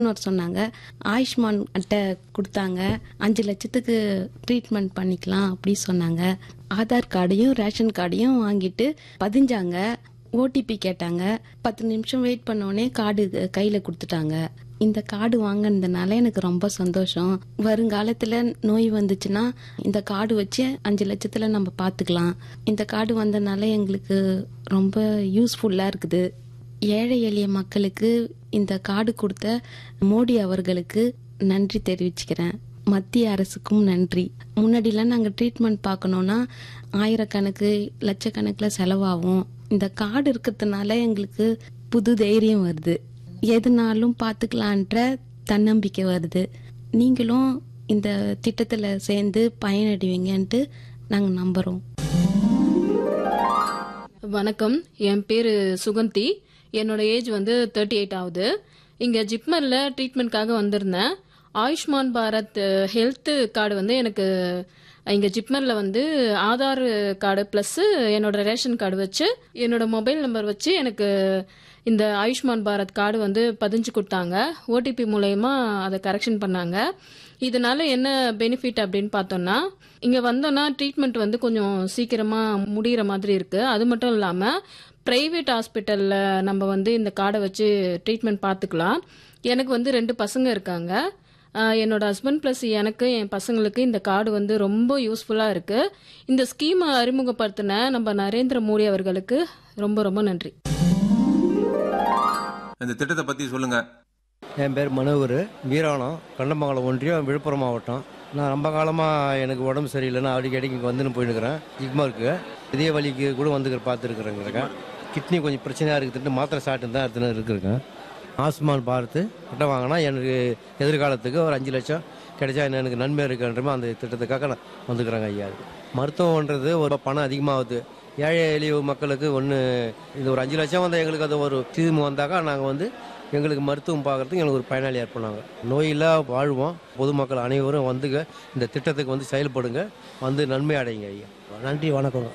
இன்னொரு சொன்னாங்க ஆயுஷ்மான் அட்டை கொடுத்தாங்க அஞ்சு லட்சத்துக்கு ட்ரீட்மெண்ட் பண்ணிக்கலாம் அப்படி சொன்னாங்க ஆதார் கார்டையும் ரேஷன் கார்டையும் வாங்கிட்டு பதிஞ்சாங்க ஓடிபி கேட்டாங்க பத்து நிமிஷம் வெயிட் பண்ணோடனே கார்டு கையில் கொடுத்துட்டாங்க இந்த கார்டு வாங்கினதுனால எனக்கு ரொம்ப சந்தோஷம் வருங்காலத்தில் நோய் வந்துச்சுன்னா இந்த கார்டு வச்சு அஞ்சு லட்சத்தில் நம்ம பார்த்துக்கலாம் இந்த கார்டு வந்தனால எங்களுக்கு ரொம்ப யூஸ்ஃபுல்லாக இருக்குது ஏழை எளிய மக்களுக்கு இந்த கார்டு கொடுத்த மோடி அவர்களுக்கு நன்றி தெரிவிச்சுக்கிறேன் மத்திய அரசுக்கும் நன்றி முன்னாடிலாம் நாங்கள் ட்ரீட்மெண்ட் பார்க்கணுன்னா ஆயிரக்கணக்கு லட்சக்கணக்கில் செலவாகும் இந்த கார்டு இருக்கிறதுனால எங்களுக்கு புது தைரியம் வருது எதுனாலும் பார்த்துக்கலான்ற தன்னம்பிக்கை வருது நீங்களும் இந்த திட்டத்தில் சேர்ந்து பயனடைவீங்கன்ட்டு நாங்கள் நம்புகிறோம் வணக்கம் என் பேரு சுகந்தி என்னோட ஏஜ் வந்து தேர்ட்டி எயிட் ஆகுது இங்க ஜிப்மர்ல ட்ரீட்மெண்ட்காக வந்திருந்தேன் ஆயுஷ்மான் பாரத் ஹெல்த் கார்டு வந்து எனக்கு இங்க ஜிப்மர்ல வந்து ஆதார் கார்டு பிளஸ் என்னோட ரேஷன் கார்டு வச்சு என்னோட மொபைல் நம்பர் வச்சு எனக்கு இந்த ஆயுஷ்மான் பாரத் கார்டு வந்து பதிஞ்சு கொடுத்தாங்க ஓடிபி மூலயமா அதை கரெக்ஷன் பண்ணாங்க இதனால என்ன பெனிஃபிட் அப்படின்னு பார்த்தோம்னா இங்க வந்தோம்னா ட்ரீட்மெண்ட் வந்து கொஞ்சம் சீக்கிரமா முடியிற மாதிரி இருக்கு அது மட்டும் இல்லாம பிரைவேட் ஹாஸ்பிட்டல்ல நம்ம வந்து இந்த கார்டை வச்சு ட்ரீட்மெண்ட் பார்த்துக்கலாம் எனக்கு வந்து ரெண்டு பசங்க இருக்காங்க ஆஹ் என்னோட ஹஸ்பண்ட் ப்ளஸ் எனக்கு என் பசங்களுக்கு இந்த கார்டு வந்து ரொம்ப யூஸ்ஃபுல்லாக இருக்கு இந்த ஸ்கீமை அறிமுகப்படுத்தின நம்ம நரேந்திர மோடி அவர்களுக்கு ரொம்ப ரொம்ப நன்றி இந்த திட்டத்தை பத்தி சொல்லுங்க என் பேர் மனோகர் வீராணம் கண்டமங்கலம் ஒன்றியம் விழுப்புரம் மாவட்டம் நான் ரொம்ப காலமாக எனக்கு உடம்பு சரியில்லைன்னா அடிக்கடிக்கு இங்கே வந்துன்னு போயினுக்கிறேன் ஜிக்மாருக்கு இதய வலிக்கு கூட வந்துக்கிற பார்த்துருக்குறேங்கிறேன் கிட்னி கொஞ்சம் பிரச்சனையாக இருக்குதுட்டு மாத்திரை சாப்பிட்டு தான் எடுத்துன்னு இருக்குறேங்க ஆஸ்மான் பார்த்து அட்டை வாங்கினா எனக்கு எதிர்காலத்துக்கு ஒரு அஞ்சு லட்சம் கிடைச்சா என்ன எனக்கு நன்மை இருக்குன்றமே அந்த திட்டத்துக்காக நான் வந்துக்கிறேங்க ஐயா மருத்துவம்ன்றது ஒரு பணம் அதிகமாகுது ஏழை எளிய மக்களுக்கு ஒன்று இது ஒரு அஞ்சு லட்சம் வந்தால் எங்களுக்கு அது ஒரு தீர்வு வந்தாக்கா நாங்கள் வந்து எங்களுக்கு மருத்துவம் பார்க்கறதுக்கு எங்களுக்கு ஒரு பயனாளி ஏற்படுவாங்க நோயில்லா வாழ்வோம் பொதுமக்கள் அனைவரும் வந்துங்க இந்த திட்டத்துக்கு வந்து செயல்படுங்க வந்து நன்மை அடையுங்க ஐயா நன்றி வணக்கங்க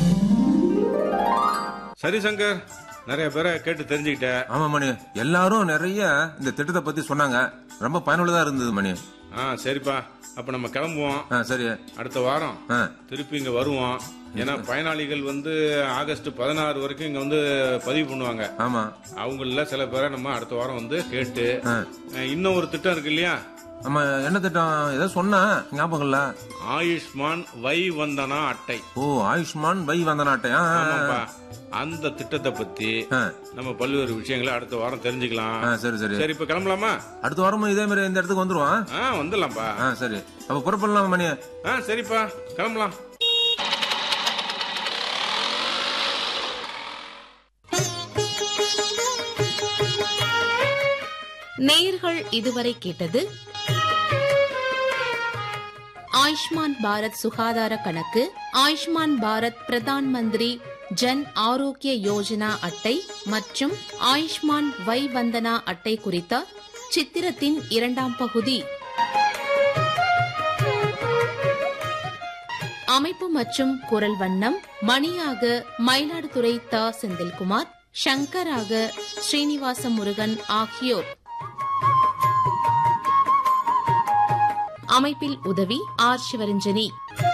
சரி சங்கர் நிறைய பேரை கேட்டு தெரிஞ்சுக்கிட்ட ஆமா மணி எல்லாரும் நிறைய இந்த திட்டத்தை பத்தி சொன்னாங்க ரொம்ப பயனுள்ளதா இருந்தது மணி ஆ சரிப்பா அப்ப நம்ம கிளம்புவோம் ஆ சரி அடுத்த வாரம் ஆ திருப்பி இங்க வருவோம் ஏன்னா பயனாளிகள் வந்து ஆகஸ்ட் பதினாறு வரைக்கும் இங்க வந்து பதிவு பண்ணுவாங்க ஆமா அவங்கள சில பேரை நம்ம அடுத்த வாரம் வந்து கேட்டு ஆ. அஹ், இன்னும் ஒரு திட்டம் இருக்கு இல்லையா ஆமா என்ன திட்டம் ஏதோ சொன்ன ஞாபகம் இல்ல ஆயுஷ்மான் வை வந்தனா அட்டை ஓ ஆயுஷ்மான் வை வந்த நாட்டை ஆ, ஆ, ஆமாப்பா அந்த திட்டத்தை பத்தி ஆ. நம்ம பல்வேறு விஷயங்களை அடுத்த வாரம் தெரிஞ்சுக்கலாம் ஆ, சரி சரி சரி இப்ப கிளம்பலாமா அடுத்த வாரமும் இதே மாதிரி இந்த இடத்துக்கு வந்துருவான் ஆ வந்துடலாம்ப்பா ஆ சரி அப்ப புறப்படலாம் மணி ஆ சரிப்பா கிளம்பலாம் நேயர்கள் இதுவரை கேட்டது ஆயுஷ்மான் பாரத் சுகாதார கணக்கு ஆயுஷ்மான் பாரத் பிரதான் மந்திரி ஜன் ஆரோக்கிய யோஜனா அட்டை மற்றும் ஆயுஷ்மான் வை வந்தனா அட்டை குறித்த சித்திரத்தின் இரண்டாம் பகுதி அமைப்பு மற்றும் குரல் வண்ணம் மணியாக மயிலாடுதுறை த செந்தில்குமார் சங்கராக ஸ்ரீனிவாச முருகன் ஆகியோர் அமைப்பில் உதவி ஆர் சிவரஞ்சனி